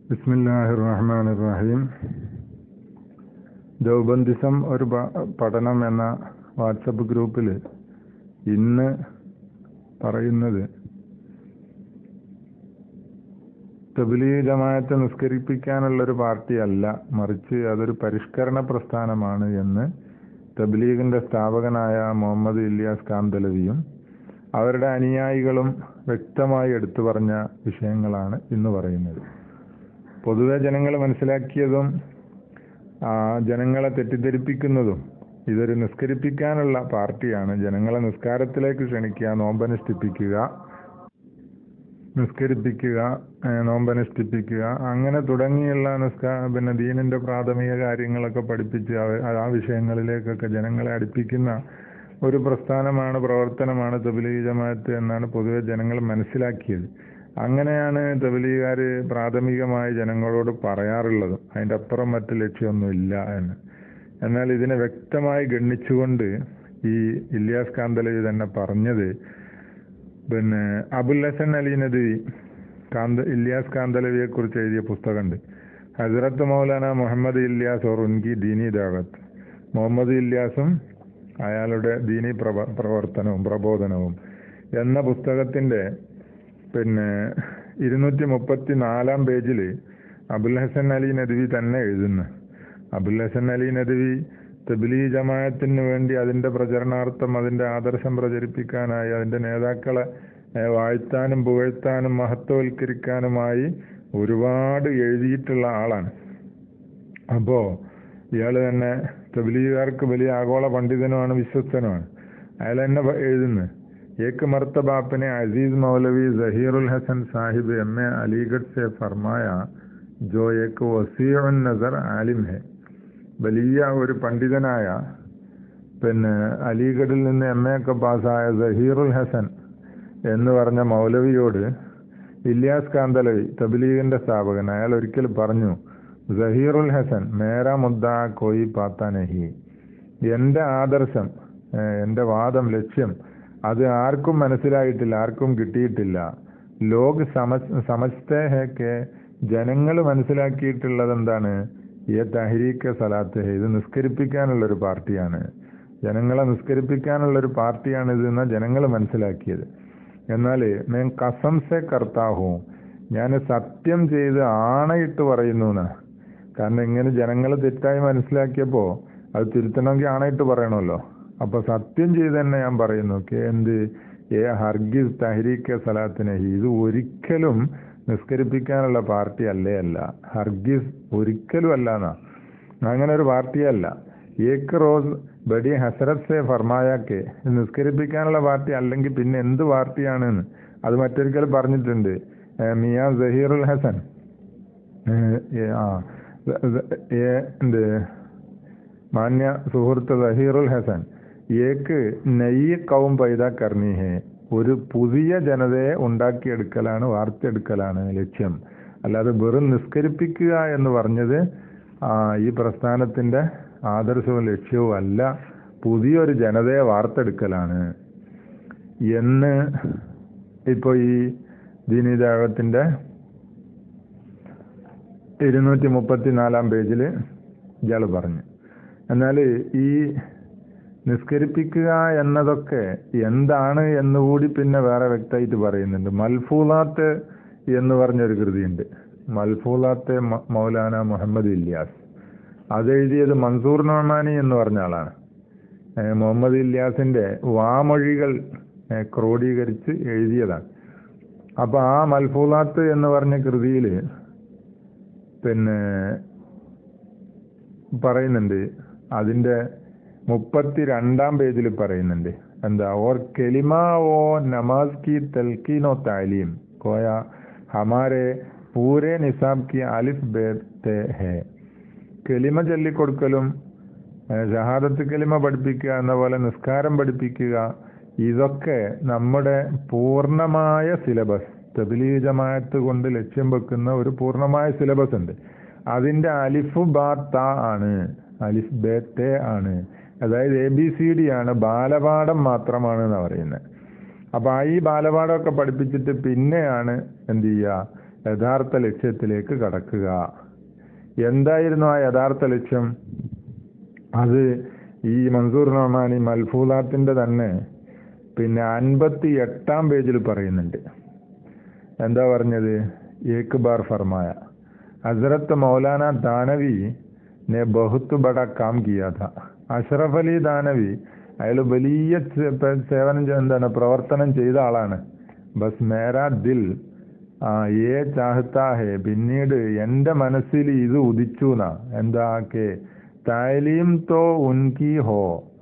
ബിസ്മില്ലാഹിർ റഹ്മാനിർ റഹീം ദൗബന്ദിസം ഒരു പ- പഠനം എന്ന വാട്സപ്പ് ഗ്രൂപ്പിൽ ഇന്ന് പറയുന്നത് തബ്ലീഗ് ജമാഅത്തെ നിസ്കരിപ്പിക്കാനുള്ളൊരു പാർട്ടിയല്ല മറിച്ച് അതൊരു പരിഷ്കരണ പ്രസ്ഥാനമാണ് എന്ന് തബ്ലീഗിന്റെ സ്ഥാപകനായ മുഹമ്മദ് ഇല്യാസ് കാന്തലവിയും അവരുടെ അനുയായികളും വ്യക്തമായി എടുത്തു പറഞ്ഞ വിഷയങ്ങളാണ് ഇന്ന് പറയുന്നത് പൊതുവെ ജനങ്ങൾ മനസ്സിലാക്കിയതും ആ, ജനങ്ങളെ തെറ്റിദ്ധരിപ്പിക്കുന്നതും ഇതൊരു നിസ്കരിപ്പിക്കാനുള്ള പാർട്ടിയാണ് ജനങ്ങളെ നിസ്കാരത്തിലേക്ക് ക്ഷണിക്കുക നോമ്പനുഷ്ഠിപ്പിക്കുക നിസ്കരിപ്പിക്കുക ഏ, നോമ്പനുഷ്ഠിപ്പിക്കുക അങ്ങനെ തുടങ്ങിയുള്ള നിസ്കാ പിന്നെ ദീനിന്റെ പ്രാഥമിക കാര്യങ്ങളൊക്കെ പഠിപ്പിച്ച് അവ- ആ വിഷയങ്ങളിലേക്കൊക്കെ ജനങ്ങളെ അടുപ്പിക്കുന്ന ഒരു പ്രസ്ഥാനമാണ് പ്രവർത്തനമാണ് തബ്ലീഗ് ജമാഅത്ത് എന്നാണ് പൊതുവെ ജനങ്ങൾ മനസ്സിലാക്കിയത് അങ്ങനെയാണ് തബ്ലീഗുകാർ പ്രാഥമികമായി ജനങ്ങളോട് പറയാറുള്ളത് അതിൻ്റെ അപ്പുറം മറ്റു ലക്ഷ്യമൊന്നുമില്ല എന്ന് എന്നാൽ ഇതിനെ വ്യക്തമായി ഗണ്ണിച്ചുകൊണ്ട് ഈ ഇല്യാസ് കാന്തലവി തന്നെ പറഞ്ഞത് പിന്നെ അബുൽ ഹസൻ അലി നദി കാന്ത ഇല്യാസ് കാന്തലവിയെ കുറിച്ച് എഴുതിയ പുസ്തകമുണ്ട് ഹസ്രത്ത് മൗലാന മുഹമ്മദ് ഇല്യാസ് ഓർ ഉൻകി ദീനി ദാവത്ത് മുഹമ്മദ് ഇല്യാസും അയാളുടെ ദീനി പ്രവ പ്രവർത്തനവും പ്രബോധനവും എന്ന പുസ്തകത്തിന്റെ പിന്നെ ഇരുന്നൂറ്റി മുപ്പത്തി നാലാം പേജിൽ അബുൽ ഹസൻ അലി നദ്വി തന്നെ എഴുതുന്നു അബുൽ ഹസൻ അലി നദ്വി തബ്ലീ ജമാഅത്തിന് വേണ്ടി അതിന്റെ പ്രചരണാർത്ഥം അതിന്റെ ആദർശം പ്രചരിപ്പിക്കാനായി അതിന്റെ നേതാക്കളെ ഏഹ്, വാഴ്ത്താനും പുകഴ്ത്താനും മഹത്വവൽക്കരിക്കാനുമായി ഒരുപാട് എഴുതിയിട്ടുള്ള ആളാണ് അപ്പോ ഇയാള് തന്നെ തബ്ലീഗുകാർക്ക് വലിയ ആഗോള പണ്ഡിതനുമാണ് വിശ്വസ്തനുമാണ് അയാൾ തന്നെ പ- എഴുതുന്നു एक मरतबा अपने अजीज मौलवी जहीरुल हसन साहिब एम ए अलीगढ़ से फरमाया जो एक वसी नजर आलिम है വലിയ ഒരു പണ്ഡിതനായ പിന്നെ അലിഗഡിൽ നിന്ന് എം എ ഒക്കെ പാസ്സായ സഹീറുൽ ഹസൻ എന്ന് പറഞ്ഞ മൗലവിയോട് ഇല്യാസ് കാന്തലവി തബ്ലീഗിന്റെ സ്ഥാപകൻ അയാൾ ഒരിക്കൽ പറഞ്ഞു സഹീറുൽ ഹസൻ മേരാ മുദ്ദ കോയി പാത്ത നഹി എന്റെ ആദർശം ഏഹ്, എന്റെ വാദം ലക്ഷ്യം അത് ആർക്കും മനസ്സിലായിട്ടില്ല ആർക്കും കിട്ടിയിട്ടില്ല ലോക് സമ- സമജ്തേ ഹെ കെ ജനങ്ങൾ മനസ്സിലാക്കിയിട്ടുള്ളത് എന്താണ് ഈ തഹരീക്ക സലാത്ത് ഹെ ഇത് നിസ്കരിപ്പിക്കാനുള്ള ഒരു പാർട്ടിയാണ് ജനങ്ങളെ നിസ്കരിപ്പിക്കാനുള്ള ഒരു പാർട്ടിയാണ് ഇത് എന്ന് ജനങ്ങൾ മനസ്സിലാക്കിയത് എന്നാൽ ഞാൻ കസംസെ കർത്താഹും ഞാൻ സത്യം ചെയ്ത് ആണയിട്ട് പറയുന്നു എന്നാ കാരണം ഇങ്ങനെ ജനങ്ങൾ തെറ്റായി മനസ്സിലാക്കിയപ്പോൾ അത് തിരുത്തണമെങ്കിൽ ആണയിട്ട് പറയണമല്ലോ അപ്പൊ സത്യം ചെയ്ത് തന്നെ ഞാൻ പറയുന്നു കെ എന്ത് ഏ ഹർഗിസ് തഹരീക്ക സലാത്തിനഹി ഇത് ഒരിക്കലും നിസ്കരിപ്പിക്കാനുള്ള പാർട്ടി അല്ലേ അല്ല ഹർഗിസ് ഒരിക്കലും അല്ല എന്നാ അങ്ങനെ ഒരു പാർട്ടിയല്ല ഏക്ക് റോസ് ബഡി ഹസരത് സെ ഫർമായാക്കെ നിസ്കരിപ്പിക്കാനുള്ള പാർട്ടി അല്ലെങ്കിൽ പിന്നെ എന്ത് പാർട്ടിയാണെന്ന് അത് മറ്റൊരിക്കൽ പറഞ്ഞിട്ടുണ്ട് ഏ, മിയാ സഹീറുൽ ഹസൻ ഏ, ഏ, ആ സ- സ- ഏ, എന്ത് മാന്യ സുഹൃത്ത് സഹീറുൽ ഹസൻ ഏക്ക് നെയ്യ് കവും പൈത കർണി ഹേ ഒരു പുതിയ ജനതയെ ഉണ്ടാക്കിയെടുക്കലാണ് വാർത്തെടുക്കലാണ് ലക്ഷ്യം അല്ലാതെ വെറും നിസ്കരിപ്പിക്കുക എന്ന് പറഞ്ഞത് ആ, ഈ പ്രസ്ഥാനത്തിന്റെ ആദർശവും ലക്ഷ്യവും അല്ല പുതിയൊരു ജനതയെ വാർത്തെടുക്കലാണ് എന്ന് ഇപ്പൊ ഈ ദീനിദാവത്തിന്റെ ഇരുന്നൂറ്റി മുപ്പത്തിനാലാം പേജിൽ ഇയാൾ പറഞ്ഞു എന്നാൽ ഈ നിസ്കരിപ്പിക്കുക എന്നതൊക്കെ എന്താണ് എന്നുകൂടി പിന്നെ വേറെ വ്യക്തമായിട്ട് പറയുന്നുണ്ട് മൽഫൂലാത്ത് എന്ന് പറഞ്ഞൊരു കൃതിയുണ്ട് മൽഫൂലാത്ത് മ- മൗലാന മുഹമ്മദ് ഇല്യാസ് അതെഴുതിയത് മൻസൂർ നോമാനി എന്ന് പറഞ്ഞ ആളാണ് ഏഹ് മുഹമ്മദ് ഇല്യാസിന്റെ വാമൊഴികൾ ഏഹ് ക്രോഡീകരിച്ച് എഴുതിയതാണ് അപ്പൊ ആ മൽഫൂലാത്ത് എന്ന് പറഞ്ഞ കൃതിയിൽ പിന്നെ പറയുന്നുണ്ട് അതിന്റെ മുപ്പത്തി രണ്ടാം പേജിൽ പറയുന്നുണ്ട് എന്താ ഓർ കെലിമ ഓ നമാസ് കി തൽക്കീനോ താലീം കോയ ഹമാരെ പൂരെ നിസാബ് കി അലിഫ് ബേത്തെ ഹേ കെലിമ ചൊല്ലിക്കൊടുക്കലും ഏഹ് ഷഹാദത്ത് കെലിമ പഠിപ്പിക്കുക എന്ന പോലെ നിസ്കാരം പഠിപ്പിക്കുക ഇതൊക്കെ നമ്മുടെ പൂർണ്ണമായ സിലബസ് തബിലീ ജമാഅത്ത് കൊണ്ട് ലക്ഷ്യം വെക്കുന്ന ഒരു പൂർണ്ണമായ സിലബസ് ഉണ്ട് അതിന്റെ അലിഫ് ബാ ത ആണ് അലിഫ് ബേ തേ ആണ് അതായത് എ ബി സി ഡി ആണ് ബാലപാഠം മാത്രമാണ് എന്നാ പറയുന്നത് അപ്പൊ ആ ഈ ബാലപാഠമൊക്കെ പഠിപ്പിച്ചിട്ട് പിന്നെയാണ് എന്ത് ചെയ്യുക യഥാർത്ഥ ലക്ഷ്യത്തിലേക്ക് കടക്കുക എന്തായിരുന്നു ആ യഥാർത്ഥ ലക്ഷ്യം അത് ഈ മൻസൂർ നൊമാനി മൽഫൂലാത്തിന്റെ തന്നെ പിന്നെ അൻപത്തി എട്ടാം പേജിൽ പറയുന്നുണ്ട് എന്താ പറഞ്ഞത് ഏക് ബാർ ഫർമായ ഹസരത്ത് മൗലാന ദാനവി നെ ബഹുത്ത് ബട കാം കിയാ ഥ അഷ്റഫ് അലി ദാനവി അയാൾ വലിയ സേ- പ- സേവനം ചെയ്യ- എന്താണ് പ്രവർത്തനം ചെയ്ത ആളാണ് ബസ് മേരാ ദിൽ ആ ഏ ചാഹത്താ ഹേ പിന്നീട് എൻ്റെ മനസ്സിൽ ഇത് ഉദിച്ചു എന്നാ എന്താ കെ താലീം തോ ഉൻകി ഹോ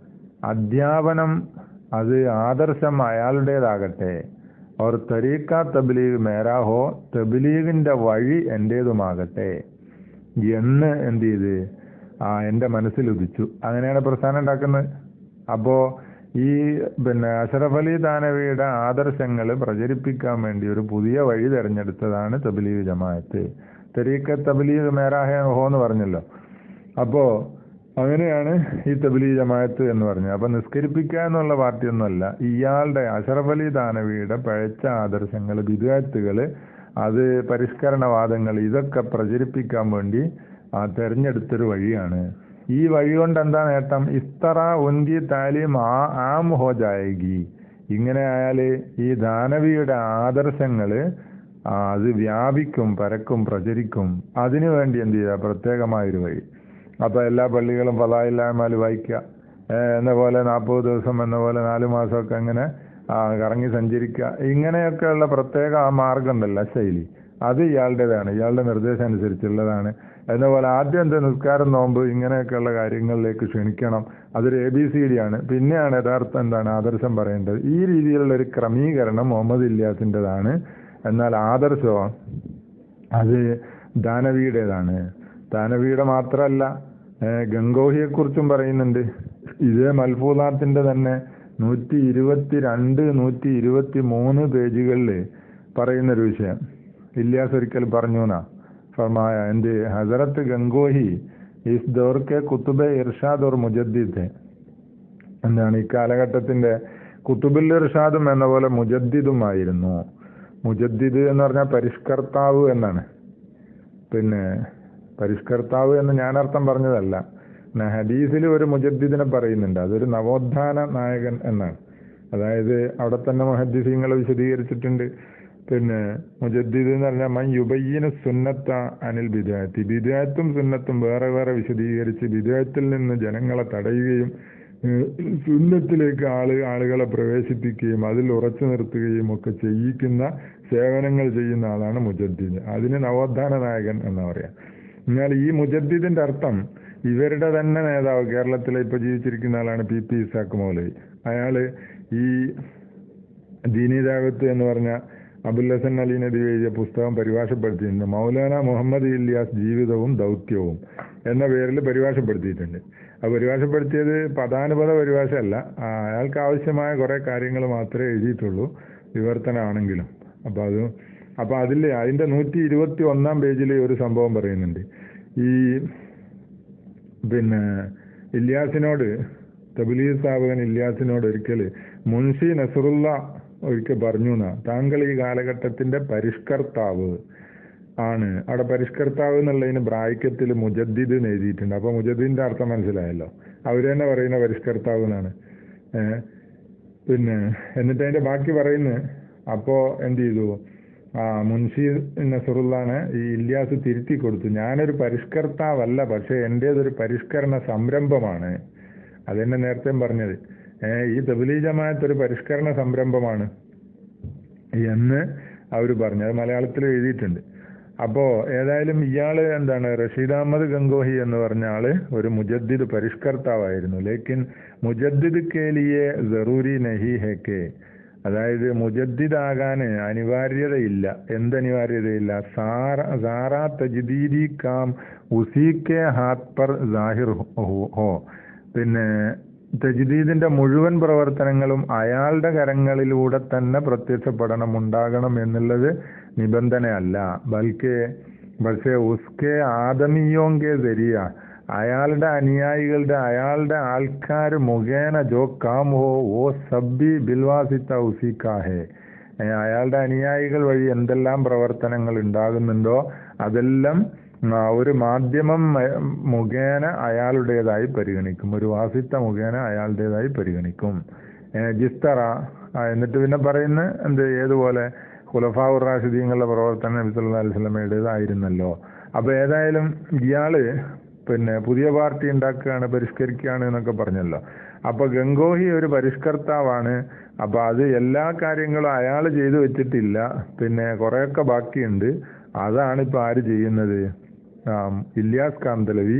അധ്യാപനം അത് ആദർശം അയാളുടേതാകട്ടെ ഓർ തരീക്ക തബ്ലീഗ് മേരാ ഹോ തബ്ലീഗിന്റെ വഴി എൻ്റേതുമാകട്ടെ എന്ന് എന്ത് ചെയ്ത് ആ എൻ്റെ മനസ്സിൽ ഉദിച്ചു അങ്ങനെയാണ് പ്രസ്ഥാനം ഉണ്ടാക്കുന്നത് അപ്പോ ഈ പിന്നെ അഷറഫ് അലി താനവിയുടെ ആദർശങ്ങൾ പ്രചരിപ്പിക്കാൻ വേണ്ടി ഒരു പുതിയ വഴി തെരഞ്ഞെടുത്തതാണ് തബ്ലീഗ് ജമാഅത്ത് തെരീക്ക തബ്ലീഗ് മേരാഹ ഹോ എന്ന് പറഞ്ഞല്ലോ അപ്പോ അങ്ങനെയാണ് ഈ തബ്ലീഗ് ജമാഅത്ത് എന്ന് പറഞ്ഞത് അപ്പൊ നിസ്കരിപ്പിക്കുക എന്നുള്ള പാർട്ടിയൊന്നുമല്ല ഇയാളുടെ അഷറഫ് അലി താനവിയുടെ പഴച്ച ആദർശങ്ങൾ വിദ്യാർത്ഥികൾ അത് പരിഷ്കരണവാദങ്ങൾ ഇതൊക്കെ പ്രചരിപ്പിക്കാൻ വേണ്ടി ആ തെരഞ്ഞെടുത്തൊരു വഴിയാണ് ഈ വഴി കൊണ്ട് എന്താ നേട്ടം ഇസ്തറ ഉൻകി താലീം ആ ആം ഹോ ജായകി ഇങ്ങനെ ആയാല് ഈ ദാനവിയുടെ ആദർശങ്ങള് ആ, അത് വ്യാപിക്കും പരക്കും പ്രചരിക്കും അതിനു വേണ്ടി എന്ത് ചെയ്യുക പ്രത്യേകമായൊരു വഴി അപ്പൊ എല്ലാ പള്ളികളും ഫലായില്ലായ്മ വായിക്കുക ഏ, എന്ന പോലെ നാൽപ്പത് ദിവസം എന്ന പോലെ നാല് മാസമൊക്കെ അങ്ങനെ ആ, കറങ്ങി സഞ്ചരിക്കുക ഇങ്ങനെയൊക്കെയുള്ള പ്രത്യേക ആ മാർഗം ഉണ്ടല്ലോ ആ ശൈലി അത് ഇയാളുടേതാണ് ഇയാളുടെ നിർദ്ദേശം അനുസരിച്ചുള്ളതാണ് എന്ന പോലെ ആദ്യം എന്താ നിസ്കാരം നോമ്പ് ഇങ്ങനെയൊക്കെയുള്ള കാര്യങ്ങളിലേക്ക് ക്ഷണിക്കണം അതൊരു എ ബി സി ഡി ആണ് പിന്നെയാണ് യഥാർത്ഥം എന്താണ് ആദർശം പറയേണ്ടത് ഈ രീതിയിലുള്ള ഒരു ക്രമീകരണം മുഹമ്മദ് ഇല്യാസിൻ്റെതാണ് എന്നാൽ ആദർശമോ അത് ദാനവിയുടേതാണ് ദാനവിയുടെ മാത്രമല്ല ഗംഗോഹിയെ കുറിച്ചും പറയുന്നുണ്ട് ഇതേ മൽഫൂലാത്തിന്റെ തന്നെ നൂറ്റി ഇരുപത്തി രണ്ട് നൂറ്റി ഇരുപത്തി മൂന്ന് പേജുകളിൽ പറയുന്നൊരു വിഷയം ഇല്യാസ് ഒരിക്കൽ പറഞ്ഞു എന്നാ ഫർമായ എന്ത് ഹസരത്ത് ഗംഗോഹി ഇസ് ദോർ കെ കുത്തുബെ ഇർഷാദ് ഓർ മുജദ്ദീദ് എന്താണ് ഈ കാലഘട്ടത്തിന്റെ കുത്തുബുൽ ഇർഷാദും എന്ന പോലെ മുജദ്ദിദുമായിരുന്നു മുജദ്ദിദ് എന്ന് പറഞ്ഞാൽ പരിഷ്കർത്താവ് എന്നാണ് പിന്നെ പരിഷ്കർത്താവ് എന്ന് ഞാൻ അർത്ഥം പറഞ്ഞതല്ല ന- ഹദീസിൽ ഒരു മുജദ്ദിദിനെ പറയുന്നുണ്ട് അതൊരു നവോത്ഥാന നായകൻ എന്നാണ് അതായത് അവിടെ തന്നെ മുഹദ്ദിസീങ്ങൾ വിശദീകരിച്ചിട്ടുണ്ട് പിന്നെ മുജദ്ദിദ് എന്ന് പറഞ്ഞാൽ മൻ യുബയ്യന് സുന്നത്ത അനിൽ ബിദായത്തി ബിദായത്തും സുന്നത്തും വേറെ വേറെ വിശദീകരിച്ച് ബിദായത്തിൽ നിന്ന് ജനങ്ങളെ തടയുകയും ഏഹ്, സുന്നത്തിലേക്ക് ആള് ആളുകളെ പ്രവേശിപ്പിക്കുകയും അതിൽ ഉറച്ചു നിർത്തുകയും ഒക്കെ ചെയ്യിക്കുന്ന സേവനങ്ങൾ ചെയ്യുന്ന ആളാണ് മുജദ്ദിദ് അതിന് നവോത്ഥാന നായകൻ എന്നാ പറയാ എന്നാൽ ഈ മുജദ്ദിദിന്റെ അർത്ഥം ഇവരുടെ തന്നെ നേതാവ് കേരളത്തിലെ ഇപ്പൊ ജീവിച്ചിരിക്കുന്ന ആളാണ് പി പി ഇസാഖ് മൗലവി അയാള് ഈ ദീനീദാവത്ത് എന്ന് പറഞ്ഞ അബുൽ ഹസൻ അലി നദി എഴുതിയ പുസ്തകം പരിഭാഷപ്പെടുത്തിയിട്ടുണ്ട് മൗലാന മുഹമ്മദ് ഇല്യാസ് ജീവിതവും ദൗത്യവും എന്ന പേരിൽ പരിഭാഷപ്പെടുത്തിയിട്ടുണ്ട് ആ പരിഭാഷപ്പെടുത്തിയത് പദാനുപത പരിഭാഷയല്ല ആ, അയാൾക്ക് ആവശ്യമായ കുറെ കാര്യങ്ങൾ മാത്രമേ എഴുതിയിട്ടുള്ളൂ വിവർത്തനമാണെങ്കിലും അപ്പൊ അത് അപ്പൊ അതിൽ അതിന്റെ നൂറ്റി ഇരുപത്തി ഒന്നാം പേജിൽ ഒരു സംഭവം പറയുന്നുണ്ട് ഈ പിന്നെ ഇല്യാസിനോട് തബിലീ സ്ഥാപകൻ ഇല്യാസിനോട് ഒരിക്കൽ മുൻഷി നസറുല്ല ഒരിക്കൽ പറഞ്ഞു എന്നാ താങ്കൾ ഈ കാലഘട്ടത്തിന്റെ പരിഷ്കർത്താവ് ആണ് അവിടെ പരിഷ്കർത്താവ് എന്നുള്ളതിന് ബ്രായ്ക്കത്തിൽ മുജദ്ദിദ് എന്ന് എഴുതിയിട്ടുണ്ട് അപ്പൊ മുജദ്ദിന്റെ അർത്ഥം മനസ്സിലായല്ലോ അവര് തന്നെ പറയുന്ന പരിഷ്കർത്താവ് എന്നാണ് ഏഹ് പിന്നെ എന്നിട്ട് അതിന്റെ ബാക്കി പറയുന്നത് അപ്പോ എന്ത് ചെയ്തു ആ മുൻഷി നസറുള്ളാണ് ഈ ഇല്യാസ് തിരുത്തി കൊടുത്തു ഞാനൊരു പരിഷ്കർത്താവല്ല പക്ഷെ എൻ്റേതൊരു പരിഷ്കരണ സംരംഭമാണ് അതെന്നെ നേരത്തെ പറഞ്ഞത് ഏ ഈ തബിലി ജമാഅത്ത് ഒരു പരിഷ്കരണ സംരംഭമാണ് എന്ന് അവർ പറഞ്ഞു അത് മലയാളത്തിൽ എഴുതിയിട്ടുണ്ട് അപ്പോ ഏതായാലും ഇയാള് എന്താണ് റഷീദ് അഹമ്മദ് ഗംഗോഹി എന്ന് പറഞ്ഞ ആള് ഒരു മുജദ്ദിദ് പരിഷ്കർത്താവായിരുന്നു ലേക്കിൻ മുജദ്ദിദ് കേലിയെ ജറൂരി നഹി ഹെ കെ അതായത് മുജദ്ദിദാകാന് അനിവാര്യതയില്ല എന്തനിവാര്യതയില്ല സാറ സാറാ തജ്ദീദി കാം ഉസീക്കെ ഹാത്ത് പർ സാഹിർ ഹോ- ഹോ പിന്നെ തജ്ദീദിന്റെ മുഴുവൻ പ്രവർത്തനങ്ങളും അയാളുടെ കരങ്ങളിലൂടെ തന്നെ പ്രത്യക്ഷപ്പെടണം ഉണ്ടാകണം എന്നുള്ളത് നിബന്ധനയല്ല ബൽക്കെ പക്ഷേ ഉസ്കെ ആദമിയോങ്കെ ദരിയ അയാളുടെ അനുയായികളുടെ അയാളുടെ ആൾക്കാർ മുഖേന ജോ കാം ഹോ ഓ സബ്ബി ബിൽവാസിത്ത ഉസിക്കാഹേ ഏ, അയാളുടെ അനുയായികൾ വഴി എന്തെല്ലാം പ്രവർത്തനങ്ങൾ ഉണ്ടാകുന്നുണ്ടോ അതെല്ലാം ആ, ഒരു മാധ്യമം മ- മുഖേന അയാളുടേതായി പരിഗണിക്കും ഒരു വാസിത്ത മുഖേന അയാളുടേതായി പരിഗണിക്കും ഏ, ജിസ്തറ ആ, എന്നിട്ട് പിന്നെ പറയുന്ന എന്ത് ഏതുപോലെ ഖുലഫാവുർ റാഷിദീങ്ങളുടെ പ്രവർത്തനം നബി സല്ലല്ലാഹു അലൈഹി വസല്ലമയുടേതായിരുന്നല്ലോ അപ്പൊ ഏതായാലും ഇയാള് പിന്നെ പുതിയ പാർട്ടി ഉണ്ടാക്കുകയാണ് പരിഷ്കരിക്കുകയാണ് എന്നൊക്കെ പറഞ്ഞല്ലോ അപ്പൊ ഗംഗോഹി ഒരു പരിഷ്കർത്താവാണ് അപ്പൊ അത് എല്ലാ കാര്യങ്ങളും അയാൾ ചെയ്തു വെച്ചിട്ടില്ല പിന്നെ കുറെയൊക്കെ ബാക്കിയുണ്ട് അതാണ് ഇപ്പൊ ആര് ചെയ്യുന്നത് ആം, ഇല്യാസ് കാന്തലവി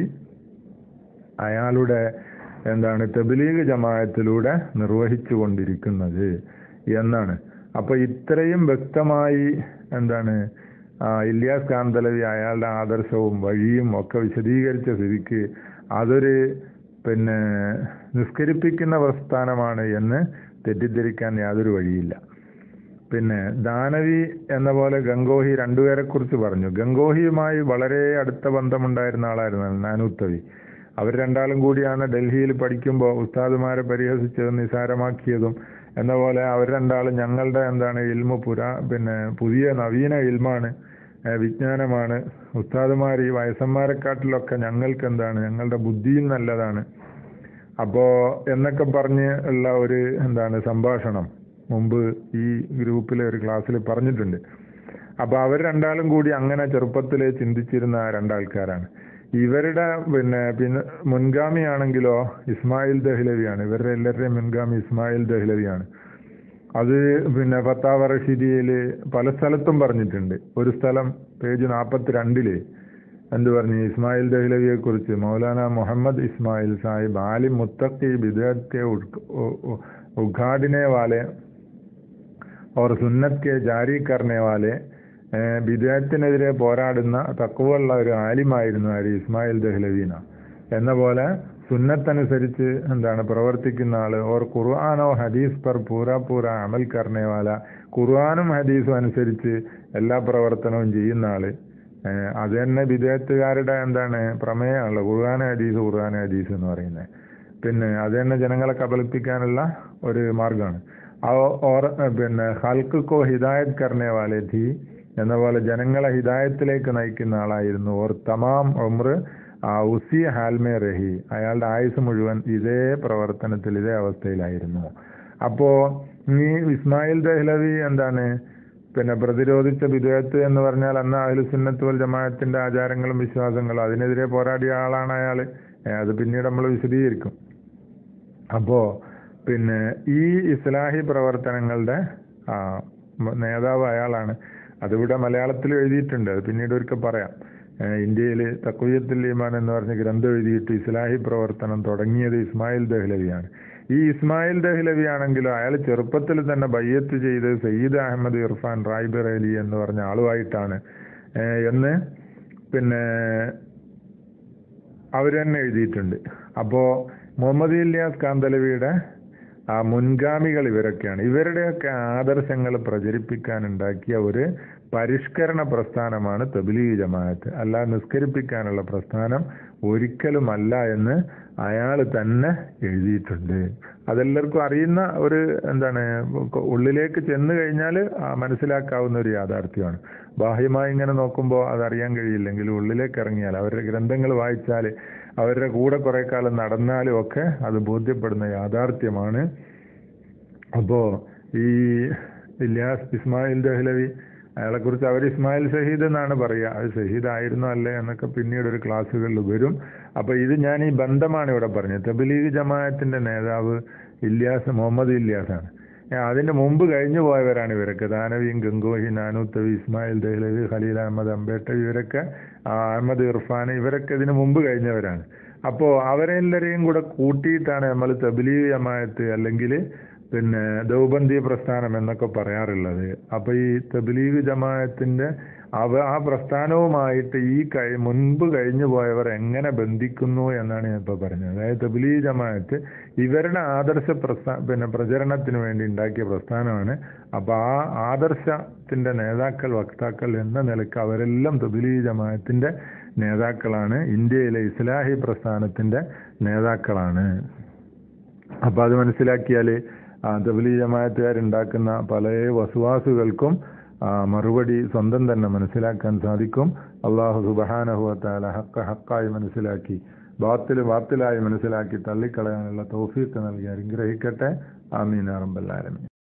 അയാളുടെ എന്താണ് തബ്ലീഗ് ജമാഅത്തിലൂടെ നിർവഹിച്ചു കൊണ്ടിരിക്കുന്നത് എന്നാണ് അപ്പൊ ഇത്രയും വ്യക്തമായി എന്താണ് ആ, ഇല്യാസ് കാന്തലവി അയാളുടെ ആദർശവും വഴിയും ഒക്കെ വിശദീകരിച്ച സ്ഥിതിക്ക് അതൊരു പിന്നെ നിസ്കരിപ്പിക്കുന്ന പ്രസ്ഥാനമാണ് എന്ന് തെറ്റിദ്ധരിക്കാൻ യാതൊരു വഴിയില്ല പിന്നെ ദാനവി എന്ന പോലെ ഗംഗോഹി രണ്ടുപേരെ കുറിച്ച് പറഞ്ഞു ഗംഗോഹിയുമായി വളരെ അടുത്ത ബന്ധമുണ്ടായിരുന്ന ആളായിരുന്നു നാനൂത്തവി അവർ രണ്ടാളും കൂടിയാണ് ഡൽഹിയിൽ പഠിക്കുമ്പോൾ ഉസ്താദുമാരെ പരിഹസിച്ചതും നിസാരമാക്കിയതും എന്ന പോലെ അവർ രണ്ടാളും ഞങ്ങളുടെ എന്താണ് ഇൽമു പുരാ പിന്നെ പുതിയ നവീന ഇൽമാണ് ഏഹ് വിജ്ഞാനമാണ് ഉസ്താദുമാർ ഈ വയസ്സന്മാരെക്കാട്ടിലൊക്കെ ഞങ്ങൾക്ക് എന്താണ് ഞങ്ങളുടെ ബുദ്ധിയിൽ നല്ലതാണ് അപ്പോ എന്നൊക്കെ പറഞ്ഞ് ഉള്ള ഒരു എന്താണ് സംഭാഷണം മുമ്പ് ഈ ഗ്രൂപ്പിലെ ഒരു ക്ലാസ്സിൽ പറഞ്ഞിട്ടുണ്ട് അപ്പൊ അവർ രണ്ടാളും കൂടി അങ്ങനെ ചെറുപ്പത്തിൽ ചിന്തിച്ചിരുന്ന രണ്ടാൾക്കാരാണ് ഇവരുടെ പിന്നെ പിന്നെ മുൻഗാമിയാണെങ്കിലോ ഇസ്മായിൽ ദഹ്ലവിയാണ് ഇവരുടെ എല്ലാവരുടെയും മുൻഗാമി ഇസ്മായിൽ ദഹ്ലവിയാണ് അത് പിന്നെ ഫത്താവ റഷീദിയയിൽ പല സ്ഥലത്തും പറഞ്ഞിട്ടുണ്ട് ഒരു സ്ഥലം പേജ് നാൽപ്പത്തിരണ്ടില് എന്ത് പറഞ്ഞു ഇസ്മായിൽ ദഹ്ലവിയെ കുറിച്ച് മൗലാന മുഹമ്മദ് ഇസ്മായിൽ സാഹിബ് ആലിം മുത്തഖി ബിദഅത്തെ ഉദ്ഘാടനെ വാലെ और सुन्नत के जारी करने वाले ഏഹ് ബിദഅത്തിനെതിരെ പോരാടുന്ന തക്കുവുള്ള ഒരു ആലിമായിരുന്നു ആര് ഇസ്മായിൽ ദഹ്ലവീന എന്ന പോലെ സുന്നത്തനുസരിച്ച് എന്താണ് പ്രവർത്തിക്കുന്ന ആള് ഓർ ഖുർആാനോ ഹദീസ് പർ പൂര പൂര അമൽ കർണേ വാല ഖുർആാനും ഹദീസും അനുസരിച്ച് എല്ലാ പ്രവർത്തനവും ചെയ്യുന്ന ആള് ഏഹ് അത് തന്നെ വിദേഹത്തുകാരുടെ എന്താണ് പ്രമേയമാണല്ലോ ഖുർആൻ ഹദീസ് ഖുർആൻ ഹദീസ് എന്ന് പറയുന്നത് പിന്നെ അത് തന്നെ ജനങ്ങളെ കബളിപ്പിക്കാനുള്ള ഒരു മാർഗമാണ് ഓർ പിന്നെ ഹൽക്ക് കോ ഹിദായത് കർണേ വാലെ ധി എന്ന പോലെ ജനങ്ങളെ ഹിദായത്തിലേക്ക് നയിക്കുന്ന ആളായിരുന്നു ഓർ തമാം ഉമ്ര ആ ഉസി ഹാൽമേ റഹി അയാളുടെ ആയുസ് മുഴുവൻ ഇതേ പ്രവർത്തനത്തിൽ ഇതേ അവസ്ഥയിലായിരുന്നു അപ്പോ ഈ ഇസ്മായിൽ ദഹ്ലവി എന്താണ് പിന്നെ പ്രതിരോധിച്ച വിധേയത്ത് എന്ന് പറഞ്ഞാൽ അന്ന് അഹ്ലു സുന്നത്ത് വൽ ജമാഅത്തിന്റെ ആചാരങ്ങളും വിശ്വാസങ്ങളും അതിനെതിരെ പോരാടിയ ആളാണ് അയാള് ഏ, അത് പിന്നീട് നമ്മൾ വിശദീകരിക്കും അപ്പോ പിന്നെ ഈ ഇസ്ലാഹി പ്രവർത്തനങ്ങളുടെ ആ, മ- നേതാവ് അയാളാണ് അതിവിടെ മലയാളത്തിൽ എഴുതിയിട്ടുണ്ട് അത് പിന്നീട് ഒരിക്കൽ പറയാം ഇന്ത്യയിൽ തക്കുയത്തുൽ ഈമാൻ എന്ന് പറഞ്ഞ ഗ്രന്ഥം എഴുതിയിട്ട് ഇസ്ലാഹി പ്രവർത്തനം തുടങ്ങിയത് ഇസ്മായിൽ ദഹ്ലവിയാണ് ഈ ഇസ്മായിൽ ദഹ്ലവി ആണെങ്കിലും അയാൾ ചെറുപ്പത്തിൽ തന്നെ ബയ്യത്ത് ചെയ്ത് സയ്യിദ് അഹമ്മദ് ഇർഫാൻ റായിബർ അലി എന്ന് പറഞ്ഞ ആളുമായിട്ടാണ് ഏഹ് എന്ന് പിന്നെ അവർ തന്നെ എഴുതിയിട്ടുണ്ട് അപ്പോ മുഹമ്മദ് ഇല്യാസ് കാന്തലവിയുടെ ആ മുൻഗാമികൾ ഇവരൊക്കെയാണ് ഇവരുടെയൊക്കെ ആദർശങ്ങൾ പ്രചരിപ്പിക്കാൻ ഉണ്ടാക്കിയ ഒരു പരിഷ്കരണ പ്രസ്ഥാനമാണ് തബ്ലീഗ് ജമാഅത്ത് അല്ല നിസ്കരിപ്പിക്കാനുള്ള പ്രസ്ഥാനം ഒരിക്കലുമല്ല എന്ന് അയാൾ തന്നെ എഴുതിയിട്ടുണ്ട് അതെല്ലാവർക്കും അറിയുന്ന ഒരു എന്താണ് ഉള്ളിലേക്ക് ചെന്ന് കഴിഞ്ഞാൽ മനസ്സിലാക്കാവുന്ന ഒരു യാഥാർത്ഥ്യമാണ് ബാഹ്യമായി ഇങ്ങനെ നോക്കുമ്പോൾ അതറിയാൻ കഴിയില്ലെങ്കിൽ ഉള്ളിലേക്ക് ഇറങ്ങിയാൽ അവരുടെ ഗ്രന്ഥങ്ങൾ വായിച്ചാൽ അവരുടെ കൂടെ കുറെ കാലം നടന്നാലും ഒക്കെ അത് ബോധ്യപ്പെടുന്ന യാഥാർത്ഥ്യമാണ് അപ്പോ ഈ ഇല്യാസ് ഇസ്മായിൽ ദഹ്ലവി അയാളെ കുറിച്ച് അവർ ഇസ്മായിൽ ഷഹീദ് എന്നാണ് പറയുക അത് ഷഹീദ് ആയിരുന്നോ അല്ലേ എന്നൊക്കെ പിന്നീട് ഒരു ക്ലാസ്സുകളിൽ വരും അപ്പൊ ഇത് ഞാൻ ഈ ബന്ധമാണ് ഇവിടെ പറഞ്ഞത് തബ്ലീഗ് ജമാഅത്തിന്റെ നേതാവ് ഇല്യാസ് മുഹമ്മദ് ഇല്യാസാണ് ഏ, അതിന്റെ മുമ്പ് കഴിഞ്ഞു പോയവരാണ് ഇവരൊക്കെ ദാനവിയും ഗംഗോഹി നാനൂത്തവി ഇസ്മായിൽ ദഹ്ലവി ഖലീൽ അഹമ്മദ് അംബേദ്കർ ഇവരൊക്കെ ആ, അഹമ്മദ് ഇർഫാൻ ഇവരൊക്കെ ഇതിനു മുമ്പ് കഴിഞ്ഞവരാണ് അപ്പോ അവരെല്ലാരെയും കൂടെ കൂട്ടിയിട്ടാണ് നമ്മൾ തബ്ലീഗ് ജമാഅത്ത് അല്ലെങ്കിൽ പിന്നെ ദൗബന്തി പ്രസ്ഥാനം എന്നൊക്കെ പറയാറുള്ളത് അപ്പൊ ഈ തബ്ലീഗ് ജമാഅത്തിന്റെ അവ ആ പ്രസ്ഥാനവുമായിട്ട് ഈ കഴി മുൻപ് കഴിഞ്ഞു പോയവർ എങ്ങനെ ബന്ധിക്കുന്നു എന്നാണ് ഞാൻ ഇപ്പൊ പറഞ്ഞത് അതായത് തബ്ലീഗ് ജമാഅത്ത് ഇവരുടെ ആദർശ പ്രസ്ഥാ പിന്നെ പ്രചരണത്തിന് വേണ്ടി ഉണ്ടാക്കിയ പ്രസ്ഥാനമാണ് അപ്പൊ ആ ആദർശത്തിന്റെ നേതാക്കൾ വക്താക്കൾ എന്ന നിലക്ക് അവരെല്ലാം തബ്ലീഗ് ജമാഅത്തിന്റെ നേതാക്കളാണ് ഇന്ത്യയിലെ ഇസ്ലാഹി പ്രസ്ഥാനത്തിന്റെ നേതാക്കളാണ് അപ്പൊ അത് മനസ്സിലാക്കിയാല് ആ തബ്ലീ ജമാഅത്തുകാരുണ്ടാക്കുന്ന പല വസുവാസുകൾക്കും ആ, മറുപടി സ്വന്തം തന്നെ മനസ്സിലാക്കാൻ സാധിക്കും അള്ളാഹു സുബഹാനഹുവത്താല ഹക്ക ഹക്കായി മനസ്സിലാക്കി ബാത്തിൽ ബാത്തിലായി മനസ്സിലാക്കി തള്ളിക്കളയാനുള്ള തൗഫീഖ് നൽകി അനുഗ്രഹിക്കട്ടെ ആമീൻ റബ്ബൽ ആലമീൻ